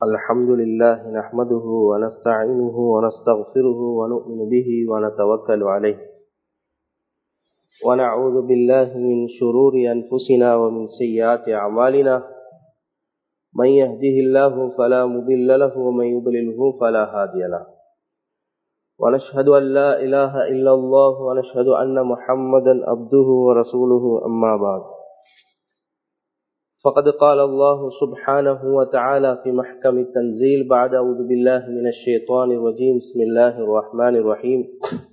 الحمد لله نحمده ونستعينه ونستغفره ونؤمن به ونتوكل عليه ونعوذ بالله من شرور أنفسنا ومن سيئات أعمالنا من يهده الله فلا مضل له ومن يضلله فلا هادي له ونشهد أن لا إله إلا الله ونشهد أن محمدا عبده ورسوله أما بعد فقد قال الله سبحانه وتعالى في محكم التنزيل بعد أعوذ بالله من الشيطان الرجيم بسم الله الرحمن الرحيم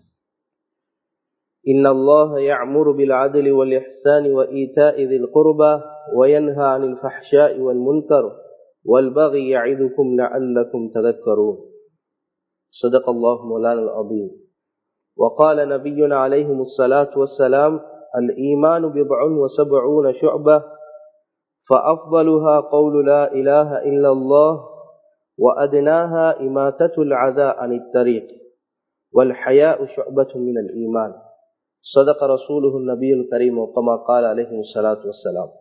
إن الله يعمر بالعدل والإحسان وإيتاء ذي القربى وينهى عن الفحشاء والمنكر والبغي يعظكم لعلكم تذكرون صدق الله مولانا العظيم وقال نبينا عليه الصلاة والسلام الإيمان بضع وسبعون شعبة فأفضلها قول لا إله إلا الله وأدناها إماتة العذاء عن الطريق والحياء شعبة من الإيمان صدق رسوله النبي الكريم وكما قال عليه الصلاة والسلام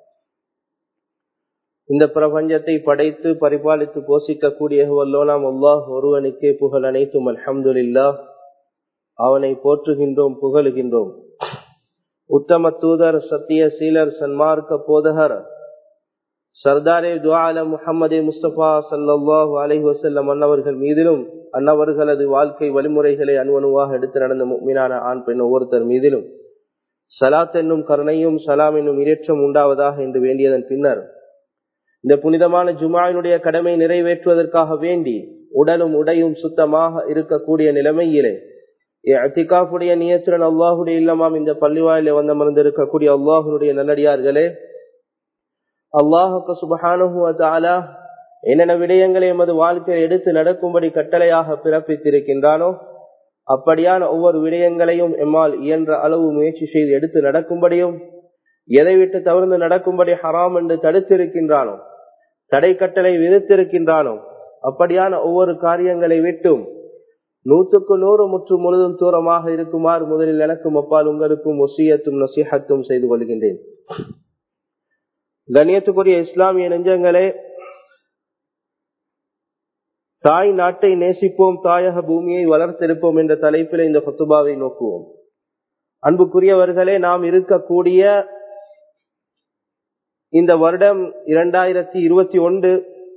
இந்த பிரபஞ்சத்தை படைத்து பரிபாலித்து போஷிக்கக்கூடிய வல்லோனாம் அல்லாஹ் ஒருவனுக்கே புகழ் அனைத்தும் அல்ஹம்துலில்லா அவனை போற்றுகின்றோம் புகழுகின்றோம் உத்தம தூதர் சத்திய சீலர் சன்மார்க்க போதகர் சர்தாரே துவால முகமது முஸ்தபா சல்லாஹூ அலஹி வசல்லம் அன்னவர்கள் மீதிலும் அன்னவர்களது வாழ்க்கை வழிமுறைகளை அணுவணுவாக எடுத்து நடந்த மீனான ஆண் பெண் ஒவ்வொருத்தர் மீதிலும் சலாத் என்னும் கருணையும் சலாம் என்னும் இரைற்றம் உண்டாவதாக என்று வேண்டியதன் பின்னர் இந்த புனிதமான ஜுமாவினுடைய கடமை நிறைவேற்றுவதற்காக வேண்டி உடலும் உடையும் சுத்தமாக இருக்கக்கூடிய நிலைமையிலே அத்திகாப்புடைய நியத்துடன் அல்லாஹுடைய இல்லமாம் இந்த பள்ளிவாயில வந்தமர்ந்து இருக்கக்கூடிய அல்லாஹுடைய நல்லடியார்களே அல்லாஹுக்கு சுபஹானுவத்தாலா என்னென்ன விடயங்களை எமது வாழ்க்கையை எடுத்து நடக்கும்படி கட்டளையாக பிறப்பித்திருக்கின்றானோ அப்படியான ஒவ்வொரு விடயங்களையும் எம்மால் இயன்ற அளவு முயற்சி செய்து எடுத்து நடக்கும்படியும் எதை விட்டு தவிர்த்து நடக்கும்படி ஹராம் என்று தடுத்திருக்கின்றானோ தடை கட்டளை விதித்திருக்கின்றானோ அப்படியான ஒவ்வொரு காரியங்களை விட்டும் நூற்றுக்கு நூறு முற்று முழுதும் தூரமாக இருக்குமாறு முதலில் எனக்கும் அப்பால் உங்களுக்கும் ஒசியத்தும் நசிஹத்தும் செய்து கொள்கின்றேன் கண்ணியத்துக்குரிய இஸ்லாமிய நெஞ்சங்களே தாய் நாட்டை நேசிப்போம் தாயக பூமியை வளர்த்தெடுப்போம் என்ற தலைப்பில் இந்த கொத்துபாவை நோக்குவோம் அன்புக்குரியவர்களே நாம் இருக்கக்கூடிய இந்த வருடம் இரண்டாயிரத்தி இருபத்தி ஒன்று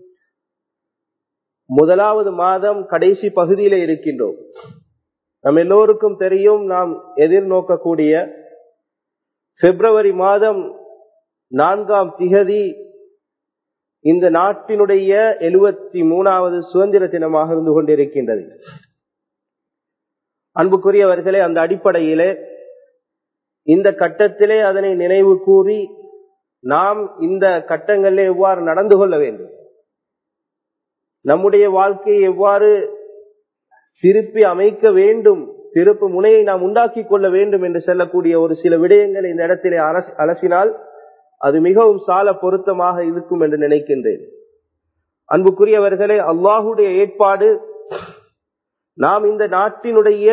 முதலாவது மாதம் கடைசி பகுதியில இருக்கின்றோம் நம் எல்லோருக்கும் தெரியும் நாம் எதிர்நோக்கக்கூடிய பிப்ரவரி மாதம் நான்காம் திகதி இந்த நாட்டினுடைய எழுபத்தி மூணாவது சுதந்திர தினமாக இருந்து கொண்டிருக்கின்றது அன்புக்குரியவர்களே அந்த அடிப்படையிலே இந்த கட்டத்திலே அதனை நினைவு கூறி நாம் இந்த கட்டங்களில் எவ்வாறு நடந்து கொள்ள வேண்டும் நம்முடைய வாழ்க்கையை எவ்வாறு திருப்பி அமைக்க வேண்டும் திருப்பு முனையை நாம் உண்டாக்கி கொள்ள வேண்டும் என்று சொல்லக்கூடிய ஒரு சில விடயங்களை இந்த இடத்திலே அலசினால் அது மிகவும் சால பொருத்தமாக இருக்கும் என்று நினைக்கின்றேன் அன்புக்குரியவர்களே அல்லாஹுடைய ஏற்பாடு நாம் இந்த நாட்டினுடைய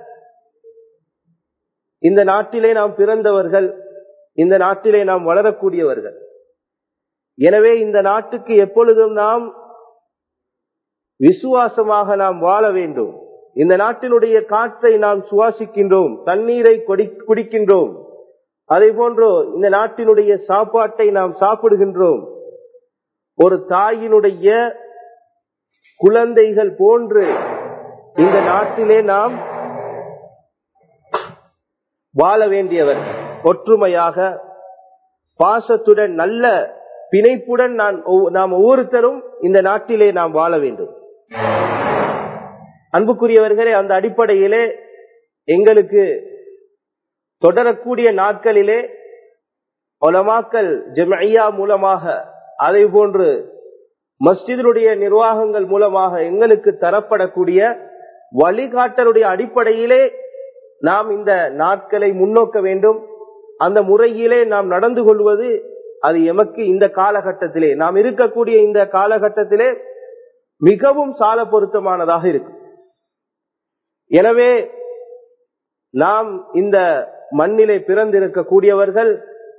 இந்த நாட்டிலே நாம் பிறந்தவர்கள் இந்த நாட்டிலே நாம் வளரக்கூடியவர்கள் எனவே இந்த நாட்டுக்கு எப்பொழுதும் நாம் விசுவாசமாக நாம் வாழ வேண்டும் இந்த நாட்டினுடைய காற்றை நாம் சுவாசிக்கின்றோம் தண்ணீரை குடிக்கின்றோம் அதே போன்று இந்த நாட்டினுடைய சாப்பாட்டை நாம் சாப்பிடுகின்றோம் ஒரு தாயினுடைய குழந்தைகள் போன்று இந்த நாட்டிலே நாம் வாழ வேண்டியவர் ஒற்றுமையாக பாசத்துடன் நல்ல பிணைப்புடன் நான் நாம் ஒவ்வொருத்தரும் இந்த நாட்டிலே நாம் வாழ வேண்டும் அன்புக்குரியவர்களே அந்த அடிப்படையிலே எங்களுக்கு தொடரக்கூடிய நாட்களிலே ஒலமாக்கல் ஜமையா மூலமாக அதை போன்று மஸ்ஜிதனுடைய நிர்வாகங்கள் மூலமாக எங்களுக்கு தரப்படக்கூடிய வழிகாட்டலுடைய அடிப்படையிலே நாம் இந்த நாட்களை முன்னோக்க வேண்டும் அந்த முறையிலே நாம் நடந்து கொள்வது அது எமக்கு இந்த காலகட்டத்திலே நாம் இருக்கக்கூடிய இந்த காலகட்டத்திலே மிகவும் சால பொருத்தமானதாக இருக்கும் எனவே நாம் இந்த மண்ணிலே பிறந்திருக்கக்கூடியவர்கள்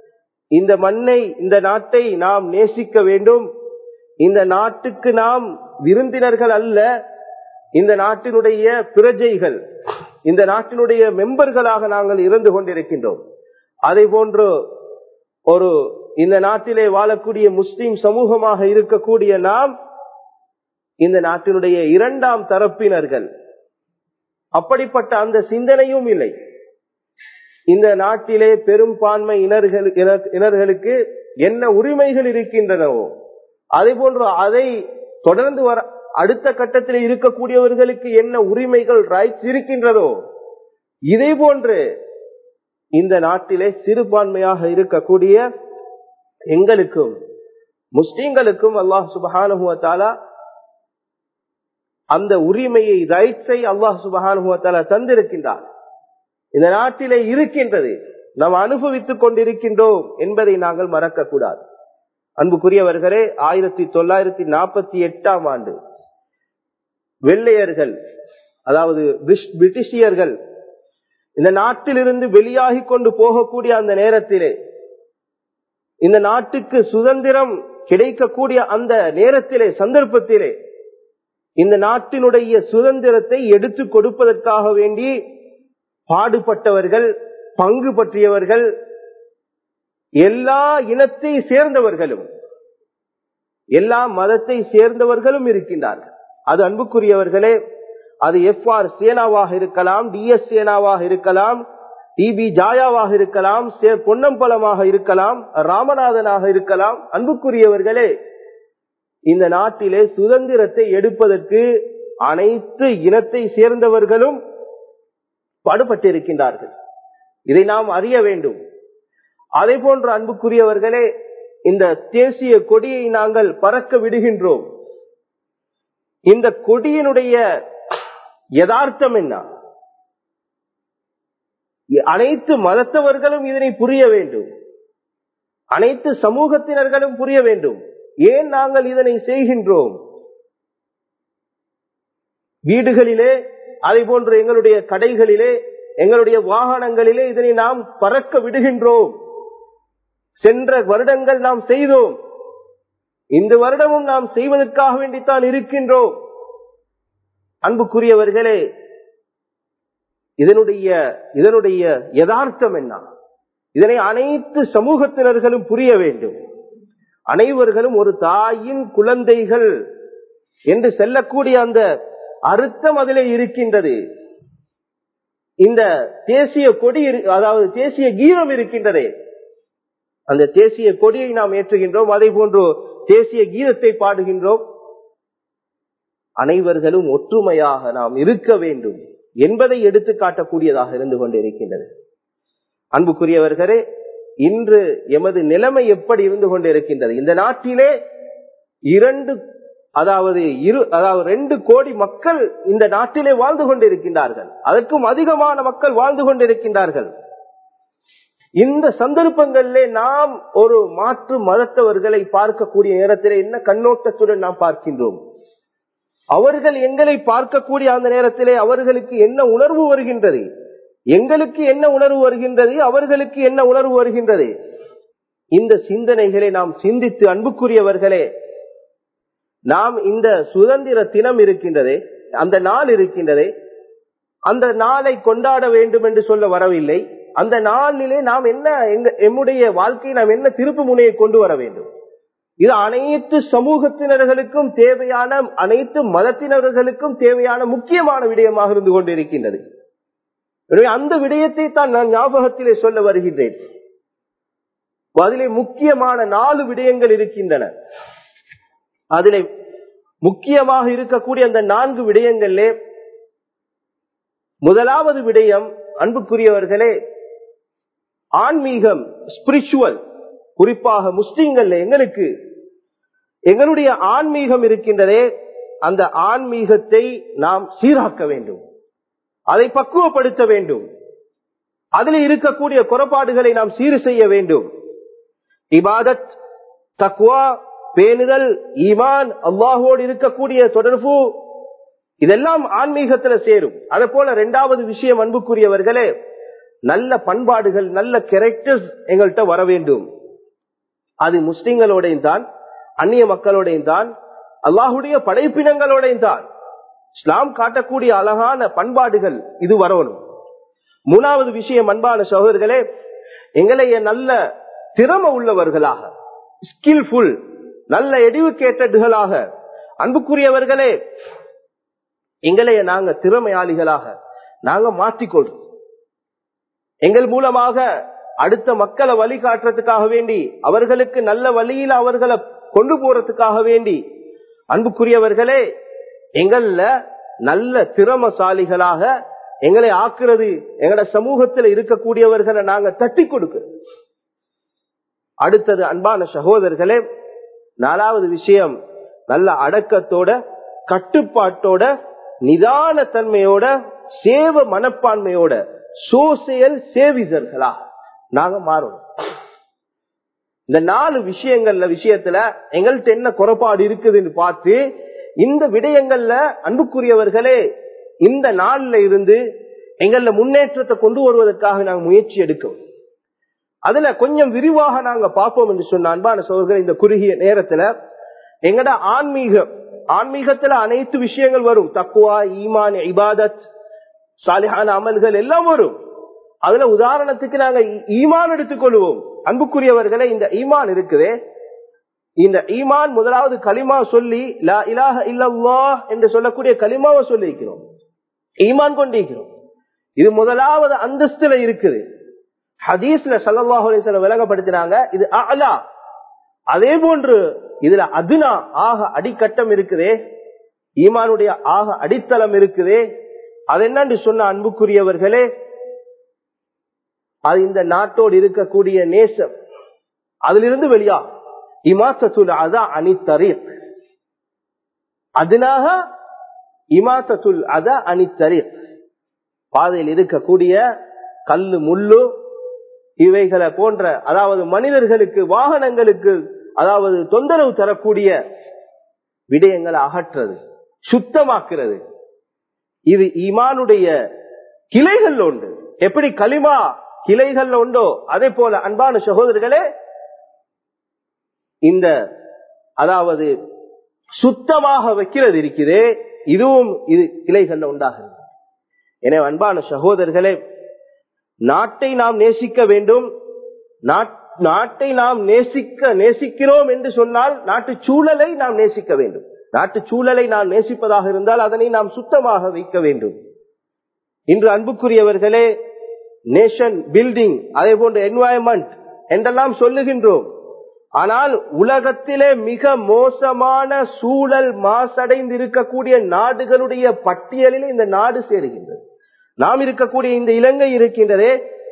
இந்த மண்ணை இந்த நாட்டை நாம் நேசிக்க வேண்டும் இந்த நாட்டுக்கு நாம் விருந்தினர்கள் அல்ல இந்த நாட்டினுடைய பிரஜைகள் இந்த நாட்டினுடைய மெம்பர்களாக நாங்கள் இருந்து கொண்டிருக்கின்றோம் அதே போன்று ஒரு இந்த நாட்டிலே வாழக்கூடிய முஸ்லிம் சமூகமாக இருக்கக்கூடிய நாம் இந்த நாட்டினுடைய இரண்டாம் தரப்பினர்கள் அப்படிப்பட்ட அந்த சிந்தனையும் இல்லை இந்த நாட்டிலே பெரும்பான்மை இனர்கள் இனர்களுக்கு என்ன உரிமைகள் இருக்கின்றனவோ அதே போன்று அதை தொடர்ந்து வர அடுத்த கட்டத்தில் இருக்கக்கூடியவர்களுக்கு என்ன உரிமைகள் ரைட்ஸ் இருக்கின்றதோ இதே போன்று இந்த நாட்டிலே சிறுபான்மையாக இருக்கக்கூடிய எங்களுக்கும் முஸ்லீம்களுக்கும் அல்லாஹ் சுபஹானுவத்தாலா அந்த உரிமையை ரைட்ஸை அல்லாஹ் சுபஹானுவத்தாலா தந்திருக்கின்றார் இந்த நாட்டிலே இருக்கின்றது நாம் அனுபவித்துக் கொண்டிருக்கின்றோம் என்பதை நாங்கள் மறக்க கூடாது அன்புக்குரியவர்களே ஆயிரத்தி தொள்ளாயிரத்தி நாற்பத்தி எட்டாம் ஆண்டு வெள்ளையர்கள் அதாவது பிரிட்டிஷியர்கள் இந்த நாட்டிலிருந்து வெளியாகி கொண்டு போகக்கூடிய அந்த நேரத்திலே இந்த நாட்டுக்கு சுதந்திரம் கிடைக்கக்கூடிய அந்த நேரத்திலே சந்தர்ப்பத்திலே இந்த நாட்டினுடைய சுதந்திரத்தை எடுத்துக் கொடுப்பதற்காக வேண்டி பாடுபட்டவர்கள் பங்கு பற்றியவர்கள் எல்லா இனத்தை சேர்ந்தவர்களும் எல்லா மதத்தை சேர்ந்தவர்களும் இருக்கின்றார்கள் அது அன்புக்குரியவர்களே அது எஃப் ஆர் சேனாவாக இருக்கலாம் டிஎஸ் சேனாவாக இருக்கலாம் டிபி ஜாயாவாக இருக்கலாம் பொன்னம்பலமாக இருக்கலாம் ராமநாதனாக இருக்கலாம் அன்புக்குரியவர்களே இந்த நாட்டிலே சுதந்திரத்தை எடுப்பதற்கு அனைத்து இனத்தை சேர்ந்தவர்களும் பாடுபட்டிருக்கின்றார்கள் இதை நாம் அறிய வேண்டும் அதே போன்ற அன்புக்குரியவர்களே இந்த தேசிய கொடியை நாங்கள் பறக்க விடுகின்றோம் இந்த கொடியினுடைய யதார்த்தம் என்ன அனைத்து மதத்தவர்களும் இதனை புரிய வேண்டும் அனைத்து சமூகத்தினர்களும் புரிய வேண்டும் ஏன் நாங்கள் இதனை செய்கின்றோம் வீடுகளிலே அதே போன்று எங்களுடைய கடைகளிலே எங்களுடைய வாகனங்களிலே இதனை நாம் பறக்க விடுகின்றோம் சென்ற வருடங்கள் நாம் செய்தோம் இந்த வருடமும் நாம் செய்வதற்காக வேண்டித்தான் இருக்கின்றோம் அன்புக்குரியவர்களே இதனுடைய இதனுடைய யதார்த்தம் என்ன இதனை அனைத்து சமூகத்தினர்களும் புரிய வேண்டும் அனைவர்களும் ஒரு தாயின் குழந்தைகள் என்று செல்லக்கூடிய அந்த அர்த்தம் அதிலே இருக்கின்றது இந்த தேசிய கொடி அதாவது தேசிய கீதம் இருக்கின்றதே அந்த தேசிய கொடியை நாம் ஏற்றுகின்றோம் அதே போன்று தேசிய கீதத்தை பாடுகின்றோம் அனைவர்களும் ஒற்றுமையாக நாம் இருக்க வேண்டும் என்பதை எடுத்து காட்டக்கூடியதாக இருந்து கொண்டிருக்கின்றது அன்புக்குரியவர்களே இன்று எமது நிலைமை எப்படி இருந்து கொண்டிருக்கின்றது இந்த நாட்டிலே இரண்டு அதாவது இரு அதாவது ரெண்டு கோடி மக்கள் இந்த நாட்டிலே வாழ்ந்து கொண்டிருக்கின்றார்கள் அதற்கும் அதிகமான மக்கள் வாழ்ந்து கொண்டிருக்கின்றார்கள் இந்த சந்தர்ப்பங்களிலே நாம் ஒரு மாற்று மதத்தவர்களை பார்க்கக்கூடிய நேரத்தில் என்ன கண்ணோட்டத்துடன் நாம் பார்க்கின்றோம் அவர்கள் எங்களை பார்க்கக்கூடிய அந்த நேரத்திலே அவர்களுக்கு என்ன உணர்வு வருகின்றது எங்களுக்கு என்ன உணர்வு வருகின்றது அவர்களுக்கு என்ன உணர்வு வருகின்றது இந்த சிந்தனைகளை நாம் சிந்தித்து அன்புக்குரியவர்களே நாம் இந்த சுதந்திர தினம் இருக்கின்றதே அந்த நாள் இருக்கின்றதே அந்த நாளை கொண்டாட வேண்டும் என்று சொல்ல வரவில்லை அந்த நாளிலே நாம் என்ன எங்க எம்முடைய வாழ்க்கையை நாம் என்ன திருப்பு முனையை கொண்டு வர வேண்டும் இது அனைத்து சமூகத்தினர்களுக்கும் தேவையான அனைத்து மதத்தினர்களுக்கும் தேவையான முக்கியமான விடயமாக இருந்து கொண்டிருக்கின்றது எனவே அந்த விடயத்தை தான் நான் ஞாபகத்திலே சொல்ல வருகின்றேன் அதிலே முக்கியமான நாலு விடயங்கள் இருக்கின்றன அதிலே முக்கியமாக இருக்கக்கூடிய அந்த நான்கு விடயங்களிலே முதலாவது விடயம் அன்புக்குரியவர்களே ஆன்மீகம் ஸ்பிரிச்சுவல் குறிப்பாக முஸ்லிம்கள் எங்களுக்கு எங்களுடைய ஆன்மீகம் இருக்கின்றதே அந்த ஆன்மீகத்தை நாம் சீராக்க வேண்டும் அதை பக்குவப்படுத்த வேண்டும் அதில் இருக்கக்கூடிய குறைபாடுகளை நாம் சீர் செய்ய வேண்டும் இபாதத் தக்வா பேணுதல் ஈமான் அல்லாஹோடு இருக்கக்கூடிய தொடர்பு இதெல்லாம் ஆன்மீகத்துல சேரும் அதே போல இரண்டாவது விஷயம் அன்புக்குரியவர்களே நல்ல பண்பாடுகள் நல்ல கேரக்டர்ஸ் எங்கள்கிட்ட வர வேண்டும் அது முஸ்லிம்களோடையும் தான் அந்நிய மக்களோடையும் தான் அல்லாஹுடைய படைப்பினங்களோடையும் தான் இஸ்லாம் காட்டக்கூடிய அழகான பண்பாடுகள் இது வரணும் மூணாவது விஷயம் அன்பான சகோதரர்களே எங்களைய நல்ல திறமை உள்ளவர்களாக ஸ்கில்ஃபுல் நல்ல எடுக்கேட்டடுகளாக அன்புக்குரியவர்களே எங்களைய நாங்க திறமையாளிகளாக நாங்க மாற்றிக்கொள்றோம் எங்கள் மூலமாக அடுத்த மக்களை வழிகாட்டுறதுக்காக வேண்டி அவர்களுக்கு நல்ல வழியில அவர்களை கொண்டு போறதுக்காக வேண்டி அன்புக்குரியவர்களே எங்கள்ல நல்ல திறமசாலிகளாக எங்களை ஆக்குறது எங்கட சமூகத்தில் இருக்கக்கூடியவர்களை நாங்க தட்டி கொடுக்கிறோம் அடுத்தது அன்பான சகோதரர்களே நாலாவது விஷயம் நல்ல அடக்கத்தோட கட்டுப்பாட்டோட நிதான தன்மையோட சேவ மனப்பான்மையோட சோசியல் சேவிசர்களாக நாங்க மாறணும் இந்த நாலு விஷயங்கள்ல விஷயத்துல எங்கள்கிட்ட என்ன குறைபாடு இருக்குதுன்னு பார்த்து இந்த விடயங்கள்ல அன்புக்குரியவர்களே இந்த நாள்ல இருந்து எங்கள முன்னேற்றத்தை கொண்டு வருவதற்காக நாங்க முயற்சி எடுக்கணும் அதுல கொஞ்சம் விரிவாக நாங்க பார்ப்போம் என்று சொன்ன அன்பான சோழர்கள் இந்த குறுகிய நேரத்துல எங்கட ஆன்மீகம் ஆன்மீகத்துல அனைத்து விஷயங்கள் வரும் தக்குவா ஈமான் இபாதத் சாலிஹான அமல்கள் எல்லாம் வரும் அதுல உதாரணத்துக்கு நாங்க ஈமான் எடுத்துக்கொள்வோம் அன்புக்குரியவர்களே இந்த ஈமான் இருக்குதே இந்த ஈமான் முதலாவது களிமா சொல்லி லா இலாஹ இல்லல்லா என்று சொல்லக்கூடிய களிமாவை சொல்லி இருக்கிறோம் ஈமான் கொண்டிருக்கிறோம் இது முதலாவது அந்தஸ்துல இருக்குது ஹதீஸ்ல சல்லாஹூ அலிஸ்லாம் விளங்கப்படுத்தினாங்க இது அலா அதே போன்று இதுல அதுனா ஆக அடிக்கட்டம் இருக்குதே ஈமானுடைய ஆக அடித்தளம் இருக்குதே அது என்னன்னு சொன்ன அன்புக்குரியவர்களே அது இந்த நாட்டோடு இருக்கக்கூடிய நேசம் அதிலிருந்து வெளியா இமாசத்துல் அதா அணித்தரீக் அதனாக இமாசத்துல் அதா அணித்தரீக் பாதையில் இருக்கக்கூடிய கல்லு முள்ளு இவைகளை போன்ற அதாவது மனிதர்களுக்கு வாகனங்களுக்கு அதாவது தொந்தரவு தரக்கூடிய விடயங்களை அகற்றுறது சுத்தமாக்குறது இது ஈமானுடைய கிளைகள் உண்டு எப்படி களிமா கிளைகள் உண்டோ அதே போல அன்பான சகோதரர்களே இந்த அதாவது சுத்தமாக வைக்கிறது இருக்கிறதே இதுவும் இது கிளைகள்ல உண்டாகிறது எனவே அன்பான சகோதரர்களே நாட்டை நாம் நேசிக்க வேண்டும் நாட்டை நாம் நேசிக்க நேசிக்கிறோம் என்று சொன்னால் நாட்டு சூழலை நாம் நேசிக்க வேண்டும் நாட்டு சூழலை நாம் நேசிப்பதாக இருந்தால் அதனை நாம் சுத்தமாக வைக்க வேண்டும் இன்று அன்புக்குரியவர்களே நேஷன் பில்டிங் அதே போன்ற என்வாயன்மெண்ட் என்றெல்லாம் சொல்லுகின்றோம் ஆனால் உலகத்திலே மிக மோசமான சூழல் மாசடைந்து இருக்கக்கூடிய நாடுகளுடைய பட்டியலில் இந்த நாடு சேருகின்றது நாம் இருக்கக்கூடிய இந்த இலங்கை இருக்கின்றதே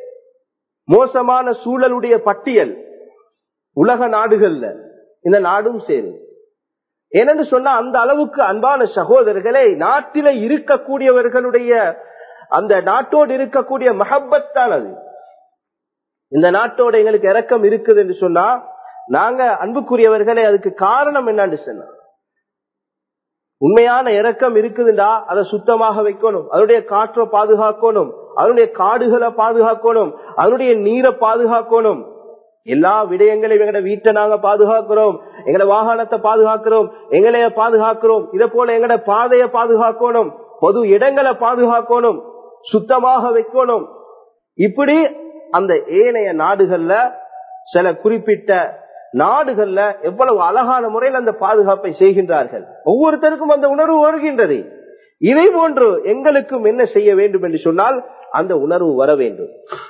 மோசமான சூழலுடைய பட்டியல் உலக நாடுகள்ல இந்த நாடும் சேரும் ஏனென்று சொன்னா அந்த அளவுக்கு அன்பான சகோதரர்களை நாட்டில இருக்கக்கூடியவர்களுடைய அந்த நாட்டோடு இருக்கக்கூடிய மஹப்பத் தான் அது இந்த நாட்டோட எங்களுக்கு இறக்கம் இருக்குது என்று சொன்னா நாங்க அன்புக்குரியவர்களே அதுக்கு காரணம் என்னன்னு சொன்னா உண்மையான இறக்கம் இருக்குதுண்டா அதை சுத்தமாக வைக்கணும் அதனுடைய காற்றை பாதுகாக்கணும் அதனுடைய காடுகளை பாதுகாக்கணும் அதனுடைய நீரை பாதுகாக்கணும் எல்லா விடயங்களையும் எங்கட வீட்டை நாங்க பாதுகாக்கிறோம் எங்கட வாகனத்தை பாதுகாக்கிறோம் எங்களைய பாதுகாக்கிறோம் இதை போல எங்கட பாதையை பாதுகாக்கணும் பொது இடங்களை பாதுகாக்கணும் சுத்தமாக வைக்கணும் இப்படி அந்த ஏனைய நாடுகள்ல சில குறிப்பிட்ட நாடுகள்ல எவ்வளவு அழகான முறையில் அந்த பாதுகாப்பை செய்கின்றார்கள் ஒவ்வொருத்தருக்கும் அந்த உணர்வு வருகின்றது இதை போன்று எங்களுக்கும் என்ன செய்ய வேண்டும் என்று சொன்னால் அந்த உணர்வு வர வேண்டும்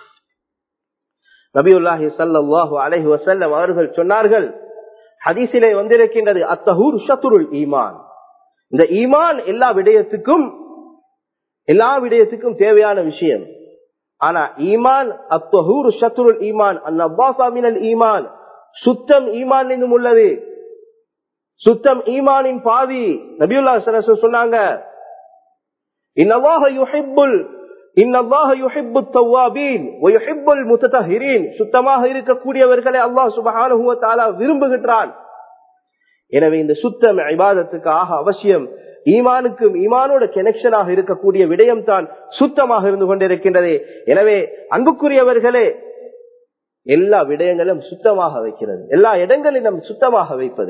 நபியுல்லாஹி சல்லாஹூ அலஹி வசல்லம் அவர்கள் சொன்னார்கள் ஹதீசிலே வந்திருக்கின்றது அத்தஹூர் ஷத்துருல் ஈமான் இந்த ஈமான் எல்லா விடயத்துக்கும் எல்லா விடயத்துக்கும் தேவையான விஷயம் ஆனா ஈமான் அத்தஹூர் ஷத்துருல் ஈமான் அந்நபாசாமினல் ஈமான் சுத்தம் ஈமான் இன்னும் உள்ளது சுத்தம் ஈமானின் பாதி நபியுல்லா சரசு சொன்னாங்க இன்னவாக யுஹிப்புல் சுத்தமாக இருக்கக்கூடியவர்களை அல்லாஹ் சுபஹான விரும்புகின்றான் எனவே இந்த சுத்தம் இபாதத்துக்கு ஆக அவசியம் ஈமானுக்கும் ஈமானோட கனெக்ஷனாக இருக்கக்கூடிய விடயம் தான் சுத்தமாக இருந்து கொண்டிருக்கின்றது எனவே அன்புக்குரியவர்களே எல்லா விடயங்களும் சுத்தமாக வைக்கிறது எல்லா இடங்களிலும் சுத்தமாக வைப்பது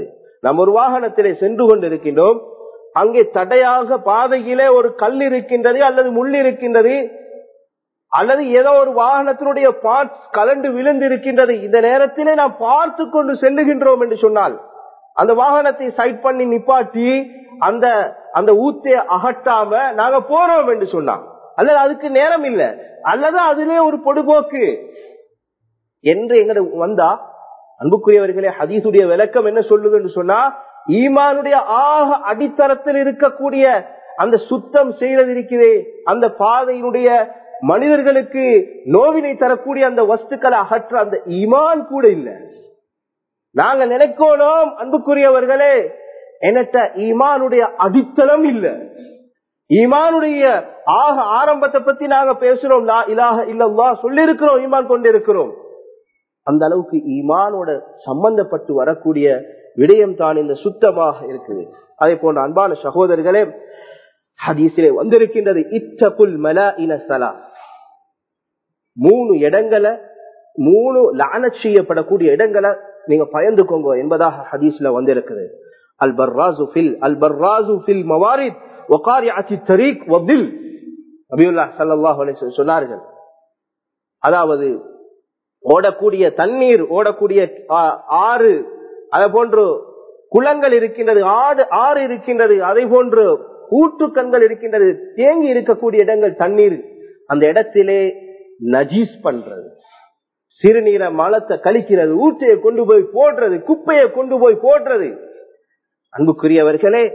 நாம் ஒரு வாகனத்திலே சென்று கொண்டிருக்கின்றோம் அங்கே தடையாக பாதையிலே ஒரு கல் இருக்கின்றது அல்லது முள் இருக்கின்றது அல்லது ஏதோ ஒரு வாகனத்தினுடைய பார்ட்ஸ் கலண்டு விழுந்து இருக்கின்றது இந்த நேரத்திலே நாம் பார்த்து கொண்டு செல்லுகின்றோம் என்று சொன்னால் அந்த வாகனத்தை சைட் பண்ணி நிப்பாட்டி அந்த அந்த ஊத்தை அகட்டாம நாங்க போறோம் என்று சொன்னான் அல்லது அதுக்கு நேரம் இல்லை அல்லது அதிலே ஒரு பொடுபோக்கு என்று எங்க வந்தா அன்புக்குரியவர்களே ஹதீசுடைய விளக்கம் என்ன சொல்லுது என்று சொன்னா ஈமானுடைய ஆக அடித்தரத்தில் இருக்கக்கூடிய அந்த சுத்தம் செய்யறது இருக்கிறே அந்த பாதையினுடைய மனிதர்களுக்கு நோவினை தரக்கூடிய அந்த வஸ்துக்களை அகற்ற அந்த ஈமான் கூட இல்லை நாங்க நினைக்கணும் அன்புக்குரியவர்களே என்னட்ட ஈமானுடைய அடித்தளம் இல்ல ஈமானுடைய ஆக ஆரம்பத்தை பத்தி நாங்க பேசுறோம் இலாக இல்லல்லா சொல்லி இருக்கிறோம் ஈமான் கொண்டிருக்கிறோம் அந்த அளவுக்கு ஈமானோட சம்பந்தப்பட்டு வரக்கூடிய விடயம் தான் இந்த சுத்தமாக இருக்குது அதே போன்ற அன்பான சகோதரர்களே ஹதீஸிலே வந்திருக்கின்றது இத்தகுல் மல இனசலா மூணு இடங்களை மூணு லான செய்யப்படக்கூடிய இடங்களை நீங்க பயந்துக்கோங்க என்பதாக ஹதீஸ்ல வந்திருக்குது அல் பர்ராசு ஃபில் அல் பர்ராசு ஃபில் மவாரித் ஒகாரி அச்சி தரீக் வபில் அபியுல்லா சல்லாஹ் சொன்னார்கள் அதாவது ஓடக்கூடிய தண்ணீர் ஓடக்கூடிய ஆறு அதை போன்று குளங்கள் இருக்கின்றது ஆடு ஆறு இருக்கின்றது அதை போன்று ஊற்றுக்கண்கள் இருக்கின்றது தேங்கி இருக்கக்கூடிய இடங்கள் தண்ணீர் அந்த இடத்திலே நஜீஸ் பண்றது சிறுநீரை மலத்தை கழிக்கிறது ஊற்றையை கொண்டு போய் போடுறது குப்பையை கொண்டு போய் போடுறது அன்புக்குரியவர்களே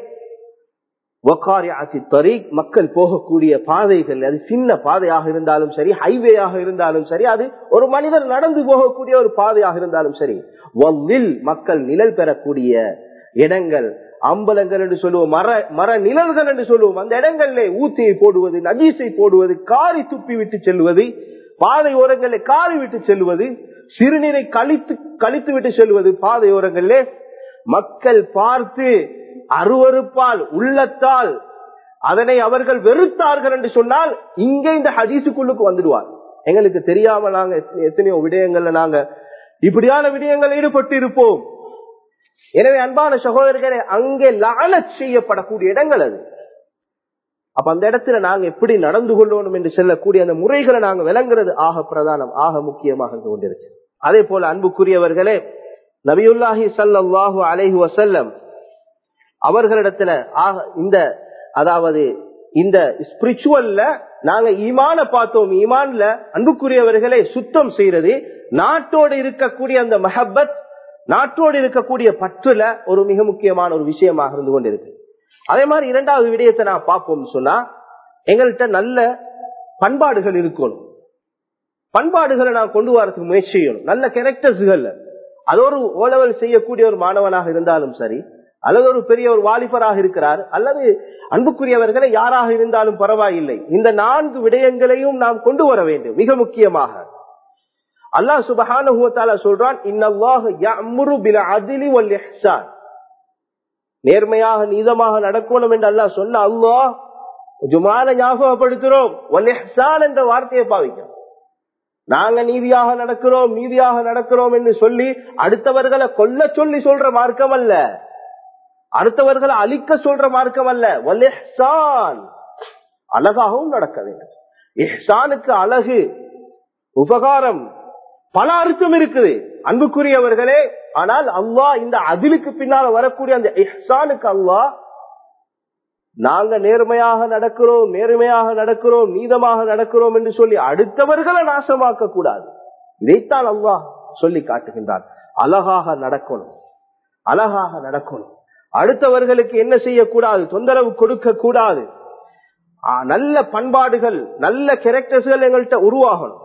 மக்கள் போகக்கூடிய பாதைகள் அது சின்ன பாதையாக இருந்தாலும் சரி ஹைவேயாக இருந்தாலும் சரி அது ஒரு மனிதர் நடந்து போகக்கூடிய ஒரு பாதையாக இருந்தாலும் சரி மக்கள் நிழல் பெறக்கூடிய இடங்கள் அம்பலங்கள் என்று சொல்லுவோம் மர மர நிழல்கள் என்று சொல்லுவோம் அந்த இடங்களிலே ஊத்தியை போடுவது நஜீசை போடுவது காரி துப்பி விட்டு செல்வது பாதை ஓரங்களில் காரி விட்டு செல்வது சிறுநீரை கழித்து கழித்து விட்டு செல்வது பாதை ஓரங்களிலே மக்கள் பார்த்து அருவறுப்பால் உள்ளத்தால் அதனை அவர்கள் வெறுத்தார்கள் என்று சொன்னால் இங்கே இந்த ஹதீசுக்குள்ளுக்கு வந்துடுவார் எங்களுக்கு தெரியாம நாங்க எத்தனையோ விடயங்கள்ல நாங்க இப்படியான விடயங்கள் ஈடுபட்டு இருப்போம் எனவே அன்பான சகோதரர்களே அங்கே லாலச் செய்யப்படக்கூடிய இடங்கள் அது அப்ப அந்த இடத்துல நாங்க எப்படி நடந்து கொள்ளணும் என்று சொல்லக்கூடிய அந்த முறைகளை நாங்க விளங்குறது ஆக பிரதானம் ஆக முக்கியமாக இருந்து கொண்டிருக்கு அதே போல அன்புக்குரியவர்களே நபியுல்லாஹி சல்லாஹூ அலைஹி வசல்லம் அவர்களிடத்துல ஆக இந்த அதாவது இந்த ஸ்பிரிச்சுவல்ல நாங்க ஈமான பார்த்தோம் ஈமான்ல அன்புக்குரியவர்களை சுத்தம் செய்யறது நாட்டோடு இருக்கக்கூடிய அந்த மஹப்பத் நாட்டோடு இருக்கக்கூடிய பற்றுல ஒரு மிக முக்கியமான ஒரு விஷயமாக இருந்து கொண்டிருக்கு அதே மாதிரி இரண்டாவது விடயத்தை நான் பார்ப்போம் சொன்னா எங்கள்கிட்ட நல்ல பண்பாடுகள் இருக்கணும் பண்பாடுகளை நான் கொண்டு வரதுக்கு முயற்சி செய்யணும் நல்ல கேரக்டர்ஸ்கள் அது ஒரு ஓலவல் செய்யக்கூடிய ஒரு மாணவனாக இருந்தாலும் சரி அல்லது ஒரு பெரிய ஒரு வாலிபராக இருக்கிறார் அல்லது அன்புக்குரியவர்களை யாராக இருந்தாலும் பரவாயில்லை இந்த நான்கு விடயங்களையும் நாம் கொண்டு வர வேண்டும் மிக முக்கியமாக அல்லாஹ் சுபஹான சொல்றான் நேர்மையாக நீதமாக நடக்கணும் என்று அல்லாஹ் சொன்ன அல்லாஹ் ஜுமால ஞாபகப்படுத்துறோம் என்ற வார்த்தையை பாவிக்கிறோம் நாங்க நீதியாக நடக்கிறோம் நீதியாக நடக்கிறோம் என்று சொல்லி அடுத்தவர்களை கொல்ல சொல்லி சொல்ற மார்க்கம் அல்ல அடுத்தவர்களை அழிக்க சொல்ற மார்க்கம் அல்ல வல்ஹான் அழகாகவும் நடக்க வேண்டும் இஹ்சானுக்கு அழகு உபகாரம் பல அர்த்தம் இருக்குது அன்புக்குரியவர்களே ஆனால் அல்லாஹ் இந்த அதிலுக்கு பின்னால வரக்கூடிய அந்த இஹ்சானுக்கு அல்லாஹ் நாங்க நேர்மையாக நடக்கிறோம் நேர்மையாக நடக்கிறோம் நீதமாக நடக்கிறோம் என்று சொல்லி அடுத்தவர்களை நாசமாக்க கூடாது இதைத்தான் அல்லாஹ் சொல்லி காட்டுகின்றான் அழகாக நடக்கணும் அழகாக நடக்கணும் அடுத்தவர்களுக்கு என்ன செய்யக்கூடாது தொந்தரவு கொடுக்க கூடாது நல்ல பண்பாடுகள் நல்ல கேரக்டர்ஸ்கள் எங்கள்கிட்ட உருவாகணும்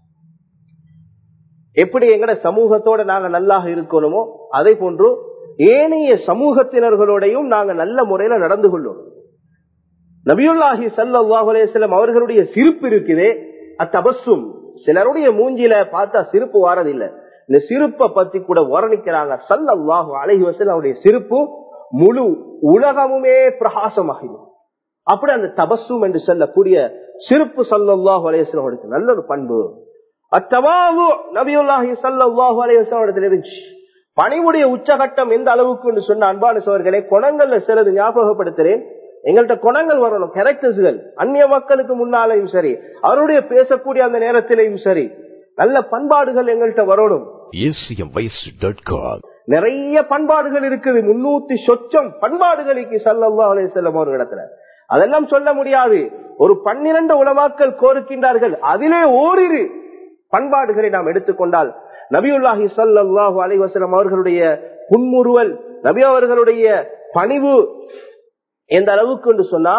எப்படி எங்கட சமூகத்தோட நாங்க நல்லாக இருக்கணுமோ அதே போன்று ஏனைய சமூகத்தினர்களோடையும் நாங்க நல்ல முறையில நடந்து கொள்ளணும் நபியுல்லாஹி சல்லாஹுலேசலம் அவர்களுடைய சிரிப்பு இருக்குதே அத்தபசும் சிலருடைய மூஞ்சில பார்த்தா சிரிப்பு வாரதில்லை இந்த சிரிப்பை பத்தி கூட வர்ணிக்கிறாங்க சல்லாஹு அழகி வசல் அவருடைய சிரிப்பு முழு உலகமுமே பிரகாசமாகும் அப்படி அந்த தபசும் என்று சொல்லக்கூடிய சிரிப்பு சல்லாஹு அலையம் நல்ல ஒரு பண்பு அத்தவாவு நபியுல்லாஹி சல்லாஹு அலையம் இடத்துல இருந்துச்சு பணிவுடைய உச்சகட்டம் எந்த அளவுக்கு சொன்ன அன்பான சோர்களே குணங்கள்ல சிலது ஞாபகப்படுத்துறேன் எங்கள்கிட்ட குணங்கள் வரணும் கேரக்டர்ஸ்கள் அந்நிய மக்களுக்கு முன்னாலையும் சரி அவருடைய பேசக்கூடிய அந்த நேரத்திலையும் சரி நல்ல பண்பாடுகள் எங்கள்கிட்ட வரணும் acmvoice.com நிறைய பண்பாடுகள் இருக்குது முன்னூத்தி சொச்சம் பண்பாடுகளுக்கு சல்லல்லா அலைஹி செல்லம் அவர்களிடத்துல அதெல்லாம் சொல்ல முடியாது ஒரு பன்னிரண்டு உலமாக்கள் கோருக்கின்றார்கள் அதிலே ஓரிரு பண்பாடுகளை நாம் எடுத்துக்கொண்டால் நபியுல்லாஹி ஸல்லல்லாஹு அலைஹி வஸல்லம் அவர்களுடைய புன்முறுவல் நபி அவர்களுடைய பணிவு எந்த அளவுக்கு என்று சொன்னா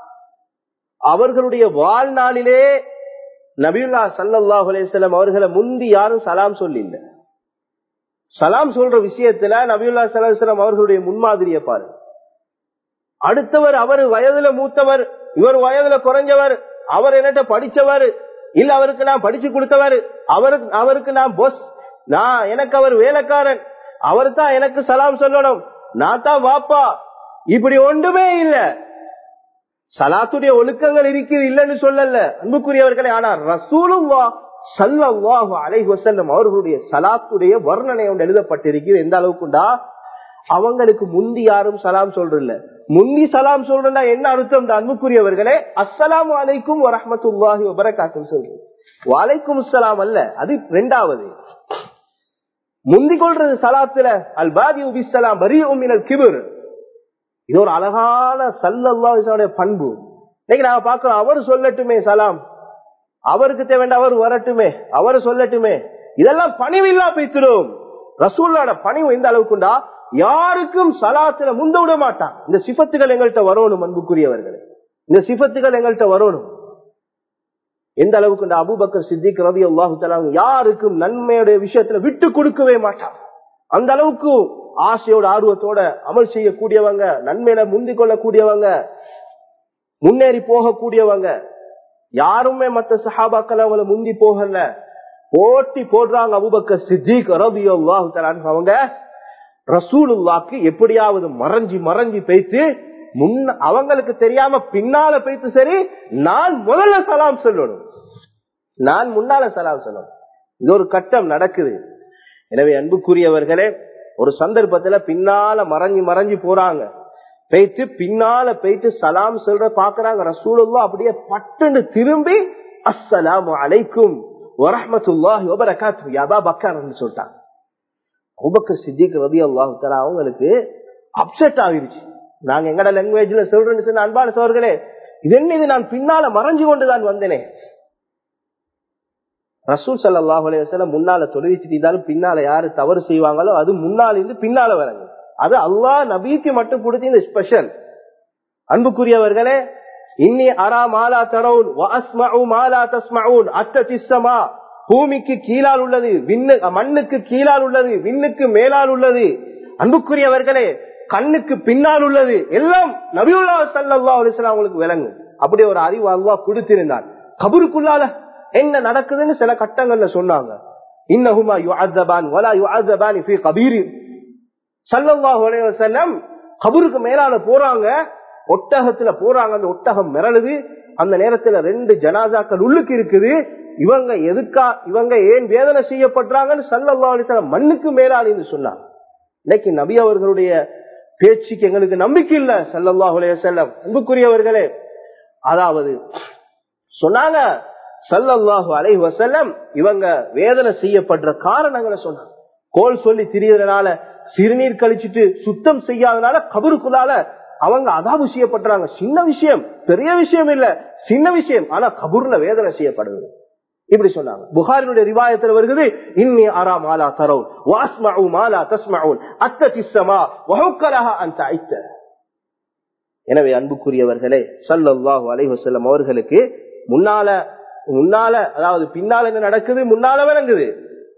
அவர்களுடைய வாழ்நாளிலே நபியுல்லா ஸல்லல்லாஹு அலைஹி வஸல்லம் அவர்களை முந்தி யாரும் சலாம் சொல்லில்லை சலாம் சொல்ற விஷயத்துல நபியுல்லா சலாஹம் அவர்களுடைய முன்மாதிரியை பாரு அடுத்தவர் அவர் வயதுல மூத்தவர் இவர் வயதுல குறைஞ்சவர் அவர் என்னட்ட படிச்சவர் இல்ல அவருக்கு நான் படிச்சு கொடுத்தவர் அவருக்கு அவருக்கு நான் பொஸ் நான் எனக்கு அவர் வேலைக்காரன் அவர் தான் எனக்கு சலாம் சொல்லணும் நான் தான் வாப்பா இப்படி ஒன்றுமே இல்ல சலாத்துடைய ஒழுக்கங்கள் இருக்குது இல்லைன்னு சொல்லல அன்புக்குரியவர்களே ஆனா ரசூலுல்லா சல்லாஹு அலைஹி வஸல்லம் அவர்களுடைய சலாத்துடைய வர்ணனை ஒன்று எழுதப்பட்டிருக்கு எந்த அளவுக்குண்டா அவங்களுக்கு முந்தி யாரும் சலாம் சொல்றல முந்தி சலாம் சொல்றா என்ன அர்த்தம் அன்புக்குரியவர்களே அஸ்ஸலாமு அலைக்கும் வரஹமத்துல்லாஹி வபரகாத்தும் சொல்றது வலைக்கும் அஸ்ஸலாம் அல்ல அது ரெண்டாவது முந்தி கொள்றது சலாத்துல அல் பாதி உபிசலாம் பரி உமினல் கிபிர் இது ஒரு அழகான சல்லல்லாஹுடைய பண்பு இன்னைக்கு நாங்க பாக்கிறோம் அவர் சொல்லட்டுமே சலாம் அவருக்கு தேவையான அவர் வரட்டுமே அவர் சொல்லட்டுமே இதெல்லாம் பணிவில்லா பேசிடும் ரசூல்லோட பணிவு எந்த அளவுக்குண்டா யாருக்கும் சலாத்துல முந்த விட மாட்டான் இந்த சிபத்துகள் எங்கள்கிட்ட வரணும் அன்புக்குரியவர்களே இந்த சிபத்துகள் எங்கள்கிட்ட வரணும் எந்த அளவுக்கு இந்த அபுபக்கர் சித்திக் ரவி அல்லாஹு யாருக்கும் நன்மையுடைய விஷயத்துல விட்டு கொடுக்கவே மாட்டான் அந்த அளவுக்கு ஆசையோட ஆர்வத்தோட அமல் செய்யக்கூடியவங்க நன்மையில முந்திக் கொள்ளக்கூடியவங்க முன்னேறி போகக்கூடியவங்க யாருமே மத்த சஹாபாக்கள் அவங்கள முந்தி போகல போட்டி போடுறாங்க அபுபக்க சித்திக் அவங்க ரசூலுல்லாக்கு எப்படியாவது மறைஞ்சி மறைஞ்சி பேத்து முன்ன அவங்களுக்கு தெரியாம பின்னால பேத்து சரி நான் முதல்ல சலாம் சொல்லணும் நான் முன்னால சலாம் சொல்லணும் இது ஒரு கட்டம் நடக்குது எனவே அன்புக்குரியவர்களே ஒரு சந்தர்ப்பத்துல பின்னால மறைஞ்சி மறைஞ்சி போறாங்க பேய்த்து பின்னால போயிட்டு சலாம் சொல்ற பாக்குறாங்க ரசூலுல்லா அப்படியே பட்டுன்னு திரும்பி அஸ்ஸலாமு அலைக்கும் வரஹமத்துல்லாஹி வபரகாத்து யாபா பக்கார்னு சொல்லிட்டாங்க அபுபக்கர் சித்திக் ரதி அல்லாஹு தலா அவங்களுக்கு அப்செட் ஆகிருச்சு நாங்க எங்கட லாங்குவேஜ்ல சொல்றேன்னு சொன்ன அன்பான சோர்களே இது என்ன இது நான் பின்னால மறைஞ்சு கொண்டுதான் வந்தேனே ரசூல் சல்லாஹூ அலையம் முன்னால தொழுவிச்சுட்டு இருந்தாலும் பின்னால யாரு தவறு செய்வாங்களோ அது முன்னால இருந்து பின்னால வராங்க அது அல்லாஹ் நபிக்கு மட்டும் கொடுத்த இந்த ஸ்பெஷல் அன்புக்குரியவர்களே இன்னி அரா மாலா தரவுன் மாலா தஸ்மவுன் அத்த திஸ்ஸமா பூமிக்கு கீழால் உள்ளது விண்ணு மண்ணுக்கு கீழால் உள்ளது விண்ணுக்கு மேலால் உள்ளது அன்புக்குரியவர்களே கண்ணுக்கு பின்னால் உள்ளது எல்லாம் நபியுல்லா சல்லா அலிஸ்லாம் அவங்களுக்கு விளங்கும் அப்படி ஒரு அறிவு அல்லா கொடுத்திருந்தான் கபருக்குள்ளால என்ன நடக்குதுன்னு சில கட்டங்கள்ல சொன்னாங்க இன்னஹுமா யுஅத்தபான் வலா யுஅத்தபான் ஃபீ கபீர் ஸல்லல்லாஹு அலைஹி வஸல்லம் கபருக்கு மேலால போறாங்க ஒட்டகத்துல போறாங்க அந்த ஒட்டகம் மிரளுது அந்த நேரத்துல ரெண்டு ஜனாதாக்கள் உள்ளுக்கு இருக்குது இவங்க எதுக்கா இவங்க ஏன் வேதனை செய்யப்படுறாங்கன்னு சல்லல்லா அலிஸ்லாம் மண்ணுக்கு மேலாளின்னு சொன்னாங்க இன்னைக்கு நபி அவர்களுடைய பேச்சுக்கு எங்களுக்கு நம்பிக்கை இல்ல சல்லல்லாஹு அலைஹி வஸல்லம் அன்புக்குரியவர்களே அதாவது சொன்னாங்க சல்லல்லாஹு அலைஹி வஸல்லம் இவங்க வேதனை செய்யப்படுற காரணங்களை சொன்னாங்க கோல் சொல்லி திரியறதுனால சிறுநீர் கழிச்சிட்டு சுத்தம் செய்யாதனால கபருக்குள்ளால அவங்க அதாபு செய்யப்படுறாங்க சின்ன விஷயம் பெரிய விஷயம் இல்ல சின்ன விஷயம் ஆனா கபூர்ல வேதனை செய்யப்படுது இப்படி சொன்னாங்க புகாரினுடைய ரிவாயத்தில் வருகிறது இன்னி அரா மாலா தரவு வாஸ்மஉ மாலா தஸ்மவுன் அத்த திஸ்ஸமா வஹுக்கலஹா அந்த ஐத்த எனவே அன்புக்குரியவர்களே சல்லல்லாஹு அலைஹி வஸல்லம் அவர்களுக்கு முன்னால முன்னால அதாவது பின்னால என்ன நடக்குது முன்னால விளங்குது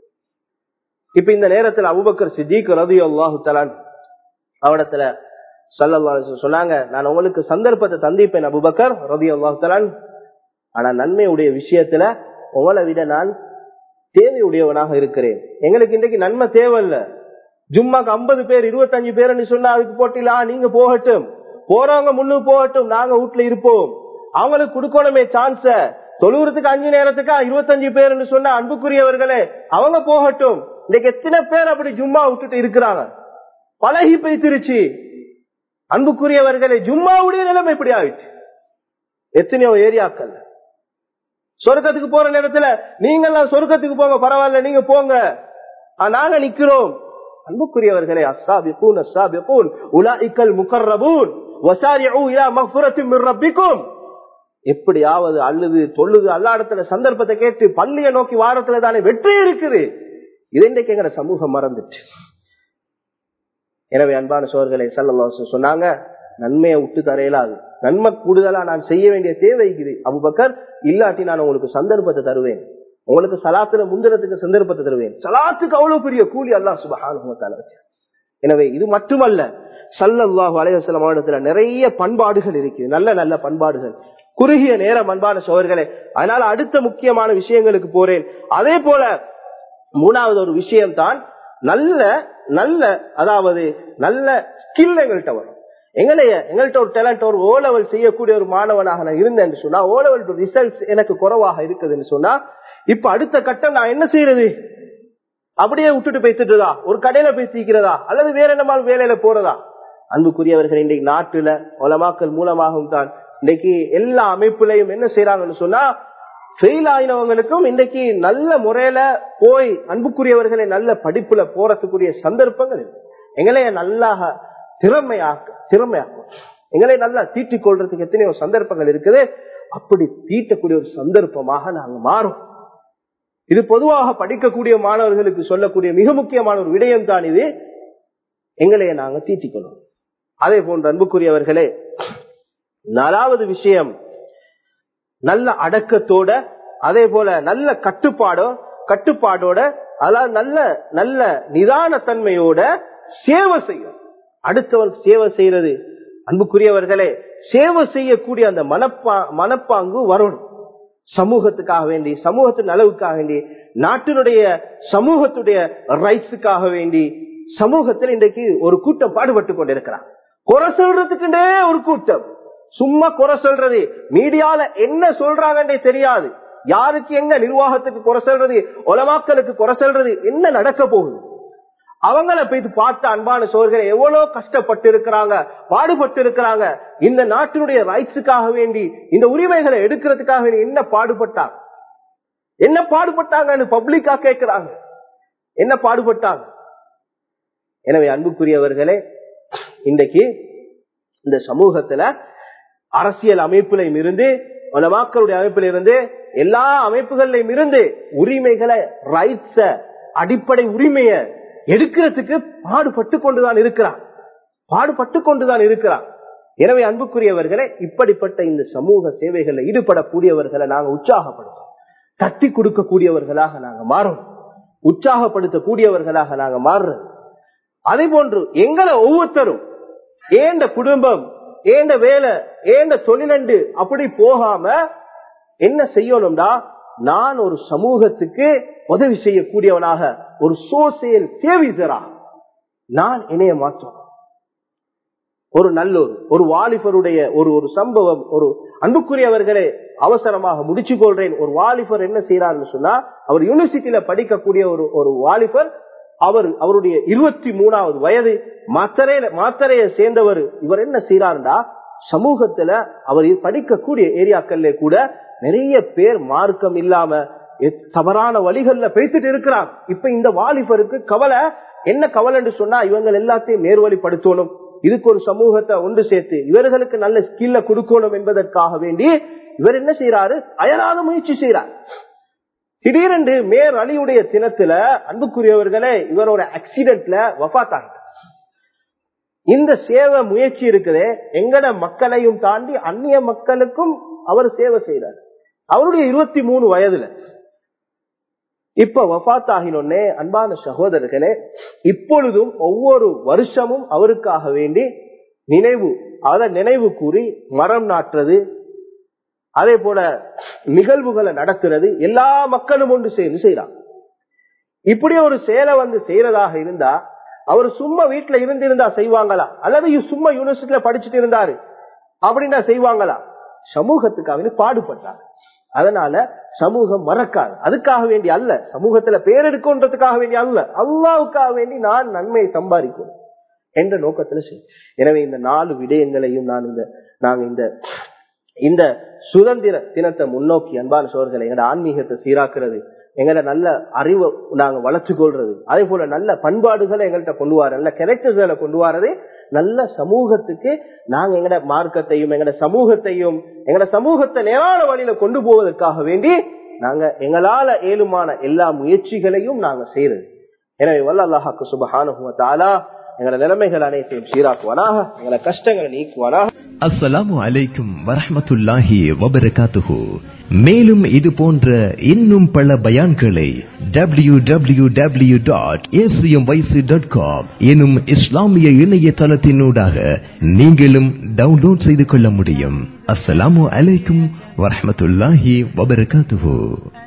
இப்ப இந்த நேரத்தில் அபுபக்கர் சித்திக் ரதி அல்லாஹு தலான் அவடத்துல சல்லல்லா சொன்னாங்க நான் உங்களுக்கு சந்தர்ப்பத்தை தந்திப்பேன் அபுபக்கர் ரதி அல்லாஹு தலான் ஆனா நன்மையுடைய விஷயத்துல உங்களை விட நான் தேவையுடையவனாக இருக்கிறேன் எங்களுக்கு இன்றைக்கு நன்மை தேவையில்ல ஜும்மாக்கு ஐம்பது பேர் இருபத்தஞ்சு பேர் சொன்னா அதுக்கு போட்டிலாம் நீங்க போகட்டும் போறவங்க முன்னுக்கு போகட்டும் நாங்க வீட்டுல இருப்போம் அவங்களுக்கு கொடுக்கணுமே சான்ஸ தொழுவுறதுக்கு அஞ்சு நேரத்துக்கு இருபத்தஞ்சு பேர் சொன்னா அன்புக்குரியவர்களே அவங்க போகட்டும் இன்னைக்கு எத்தனை பேர் அப்படி ஜும்மா விட்டுட்டு இருக்கிறாங்க பழகி போய்த்திருச்சு அன்புக்குரியவர்களே ஜும்மாவுடைய நிலைமை இப்படி ஆயிடுச்சு எத்தனையோ ஏரியாக்கள் சொர்க்கத்துக்கு போற நேரத்துல நீங்கெல்லாம் சொர்க்கத்துக்கு போங்க பரவாயில்ல நீங்க போங்க ஆ, நாங்க நிக்கிறோம் அன்புக்குரியவர்களே அஸ்ஸாபிகூன் அஸ்ஸாபிகூன் உலாஇக்கல் முகர்ரபூன் வசாரிஉ இலா மக்ஃபிரத்தின் மின் ரப்பிக்கும் எப்படியாவது அழுது தொழுது அல்லா இடத்துல சந்தர்ப்பத்தை கேட்டு பள்ளியை நோக்கி வாரத்துல தானே வெற்றி இருக்குது இது இன்றைக்கு எங்கட சமூகம் மறந்துட்டு எனவே அன்பான சோர்களே சல்லல்லாஹு சொன்னாங்க நன்மையை விட்டு தரையலாது நன்மை கூடுதலா நான் செய்ய வேண்டிய தேவை இருக்குது அபுபக்கர் இல்லாட்டி நான் உங்களுக்கு சந்தர்ப்பத்தை தருவேன் உங்களுக்கு சலாத்துல முந்திரத்துக்கு சந்தர்ப்பத்தை தருவேன் சலாத்துக்கு அவ்வளவு பெரிய கூலி அல்லாஹ் சுபஹானுவத்தால வச்சு எனவே இது மட்டுமல்ல சல்லல்லாஹு அலைவசலம் மாவட்டத்துல நிறைய பண்பாடுகள் இருக்குது நல்ல நல்ல பண்பாடுகள் குறுகிய நேரம் அன்பான சோர்களே அதனால அடுத்த முக்கியமான விஷயங்களுக்கு போறேன் அதே போல மூணாவது ஒரு விஷயம் தான் நல்ல நல்ல அதாவது நல்ல ஸ்கில் எங்கள்கிட்ட வரும் எங்களைய எங்கள்கிட்ட ஒரு டேலண்ட் ஒரு ஓ லெவல் செய்யக்கூடிய ஒரு மாணவனாக நான் இருந்தேன்னு சொன்னா ஓ லெவல் ரிசல்ட்ஸ் எனக்கு குறைவாக இருக்குதுன்னு சொன்னா இப்ப அடுத்த கட்டம் நான் என்ன செய்யறது அப்படியே விட்டுட்டு பேசிட்டுதா ஒரு கடையில பேசிக்கிறதா அல்லது வேற என்ன வேலையில போறதா அன்புக்குரியவர்கள் இன்றைக்கு நாட்டுல உலமாக்கள் மூலமாகவும் தான் இன்னைக்கு எல்லா அமைப்புலையும் என்ன செய்யறாங்கன்னு சொன்னா ஃபெயில் ஆயினவங்களுக்கும் இன்னைக்கு நல்ல முறையில போய் அன்புக்குரியவர்களை நல்ல படிப்புல போறதுக்குரிய சந்தர்ப்பங்கள் இருக்கு எங்களைய நல்லாக திறமையாக்க திறமையாக்கும் எங்களை நல்லா தீட்டிக் கொள்றதுக்கு எத்தனையோ சந்தர்ப்பங்கள் இருக்குது அப்படி தீட்டக்கூடிய ஒரு சந்தர்ப்பமாக நாங்க மாறும் இது பொதுவாக படிக்கக்கூடிய மாணவர்களுக்கு சொல்லக்கூடிய மிக முக்கியமான ஒரு விடயம் தான் இது எங்களைய நாங்க தீட்டிக்கொள்ளும் அதே போன்ற அன்புக்குரியவர்களே நாலாவது விஷயம் நல்ல அடக்கத்தோட அதே போல நல்ல கட்டுப்பாடோ கட்டுப்பாடோட அதாவது நல்ல நல்ல நிதானத்தன்மையோட சேவை செய்யும் அடுத்தவன் சேவை செய்யறது அன்புக்குரியவர்களே சேவை செய்யக்கூடிய அந்த மனப்பா மனப்பாங்கு வரணும் சமூகத்துக்காக வேண்டி சமூகத்தின் அளவுக்காக வேண்டி நாட்டினுடைய சமூகத்துடைய ரைட்ஸுக்காக வேண்டி சமூகத்தில் இன்றைக்கு ஒரு கூட்டம் பாடுபட்டு கொண்டிருக்கிறார் குறை சொல்றதுக்குண்டே ஒரு கூட்டம் சும்மா குறை சொல்றது மீடியால என்ன சொல்றாங்கன்னே தெரியாது யாருக்கு எங்க நிர்வாகத்துக்கு குறை சொல்றது உலமாக்களுக்கு குறை சொல்றது என்ன நடக்க போகுது அவங்கள போயிட்டு பார்த்த அன்பான சோழர்கள் எவ்வளவு கஷ்டப்பட்டு இருக்கிறாங்க பாடுபட்டு இருக்கிறாங்க இந்த நாட்டினுடைய ரைட்ஸுக்காக வேண்டி இந்த உரிமைகளை எடுக்கிறதுக்காக வேண்டி என்ன பாடுபட்டாங்க என்ன பாடுபட்டாங்கன்னு பப்ளிக்கா கேட்கிறாங்க என்ன பாடுபட்டாங்க எனவே அன்புக்குரியவர்களே இன்றைக்கு இந்த சமூகத்துல அரசியல் அமைப்புலையும் இருந்து மக்களுடைய அமைப்பில இருந்து எல்லா அமைப்புகளிலும் இருந்து உரிமைகளை ரைட்ஸ அடிப்படை உரிமைய எடுக்கிறதுக்கு பாடுபட்டு கொண்டுதான் இருக்கிறான் பாடுபட்டு கொண்டுதான் இருக்கிறான் எனவே அன்புக்குரியவர்களே இப்படிப்பட்ட இந்த சமூக சேவைகளில் ஈடுபடக்கூடியவர்களை நாங்க உற்சாகப்படுத்தோம் தட்டி கொடுக்கக்கூடியவர்களாக நாங்க மாறோம் உற்சாகப்படுத்தக்கூடியவர்களாக நாங்க மாறுறோம் அதே போன்று எங்களை ஒவ்வொருத்தரும் ஏண்ட குடும்பம் ஏண்ட வேலை ஏண்ட தொழிலண்டு அப்படி போகாம என்ன செய்யணும்டா நான் ஒரு சமூகத்துக்கு உதவி செய்யக்கூடியவனாக ஒரு சோசியல் சேவிசரா நான் இணைய மாற்றோம் ஒரு நல்லொரு ஒரு வாலிபருடைய ஒரு ஒரு சம்பவம் ஒரு அன்புக்குரியவர்களே அவசரமாக முடிச்சு கொள்றேன் ஒரு வாலிபர் என்ன செய்யறாருன்னு சொன்னா அவர் யூனிவர்சிட்டியில படிக்கக்கூடிய ஒரு ஒரு வாலிபர் அவர் அவருடைய இருபத்தி மூணாவது வயது மாத்தரையில மாத்தரையை சேர்ந்தவர் இவர் என்ன செய்யறாருண்டா சமூகத்துல அவர் படிக்கக்கூடிய ஏரியாக்கள்ல கூட நிறைய பேர் மார்க்கம் இல்லாம தவறான வழிகள்ல பேசிட்டு இருக்கிறார் இப்ப இந்த வாலிபருக்கு கவலை என்ன கவலைன்னு சொன்னா இவங்க எல்லாத்தையும் நேர்வழிப்படுத்தணும் இதுக்கு ஒரு சமூகத்தை ஒன்று சேர்த்து இவர்களுக்கு நல்ல ஸ்கில்ல கொடுக்கணும் என்பதற்காக வேண்டி இவர் என்ன செய்யறாரு அயராத முயற்சி செய்யறார் திடீரென்று மேர் அலியுடைய தினத்துல அன்புக்குரியவர்களே இவரோட ஆக்சிடென்ட்ல வபாத்தாங்க இந்த சேவை முயற்சி இருக்குதே எங்கட மக்களையும் தாண்டி அந்நிய மக்களுக்கும் அவர் சேவை செய்யறார் அவருடைய இருபத்தி மூணு வயதுல இப்ப வபாத் ஆகினொன்னே அன்பான சகோதரர்களே இப்பொழுதும் ஒவ்வொரு வருஷமும் அவருக்காக வேண்டி நினைவு அதை நினைவு கூறி மரம் நாட்டுறது அதே போல நிகழ்வுகளை நடத்துறது எல்லா மக்களும் ஒன்று சேர்ந்து செய்யறாங்க இப்படி ஒரு செயலை வந்து செய்யறதாக இருந்தா அவர் சும்மா வீட்டுல இருந்திருந்தா செய்வாங்களா அல்லது சும்மா யூனிவர்சிட்டியில படிச்சுட்டு இருந்தாரு அப்படின்னா செய்வாங்களா சமூகத்துக்காக பாடுபட்டார் அதனால சமூகம் மறக்காது அதுக்காக வேண்டி அல்ல சமூகத்துல பேரெடுக்கன்றதுக்காக வேண்டி அல்ல அல்லாவுக்காக வேண்டி நான் நன்மையை சம்பாதிக்கணும் என்ற நோக்கத்துல செய்யும் எனவே இந்த நாலு விடயங்களையும் நான் இந்த நாங்க இந்த இந்த சுதந்திர தினத்தை முன்னோக்கி அன்பான சோழர்களை எங்களோட ஆன்மீகத்தை சீராக்குறது எங்களோட நல்ல அறிவை நாங்க வளர்த்து கொள்றது அதே போல நல்ல பண்பாடுகளை எங்கள்கிட்ட கொண்டு வர நல்ல கேரக்டர்ஸ்களை கொண்டு வரது நல்ல சமூகத்துக்கு நாங்க எங்கட மார்க்கத்தையும் எங்கட சமூகத்தையும் எங்கட சமூகத்தை நேரான வழியில கொண்டு போவதற்காக வேண்டி நாங்க எங்களால ஏழுமான எல்லா முயற்சிகளையும் நாங்க செய்யறது எனவே வல்ல அல்லாஹாக்கு சுபஹானுவத்தாலா எங்களோட நிலைமைகள் அனைத்தையும் சீராக்குவானாக எங்களை கஷ்டங்களை நீக்குவானாக அஸ்ஸலாமு அலைக்கும் வரஹ்மத்துல்லாஹி வபரகாத்துஹு மேலும் இது போன்ற இன்னும் பல பயான்களை W W W dot dot com எனும் இஸ்லாமிய இணையதளத்தினூடாக நீங்களும் டவுன்லோட் செய்து கொள்ள முடியும் அஸ்ஸலாமு அலைக்கும் வரஹ்மத்துல்லாஹி வபரகாத்துஹு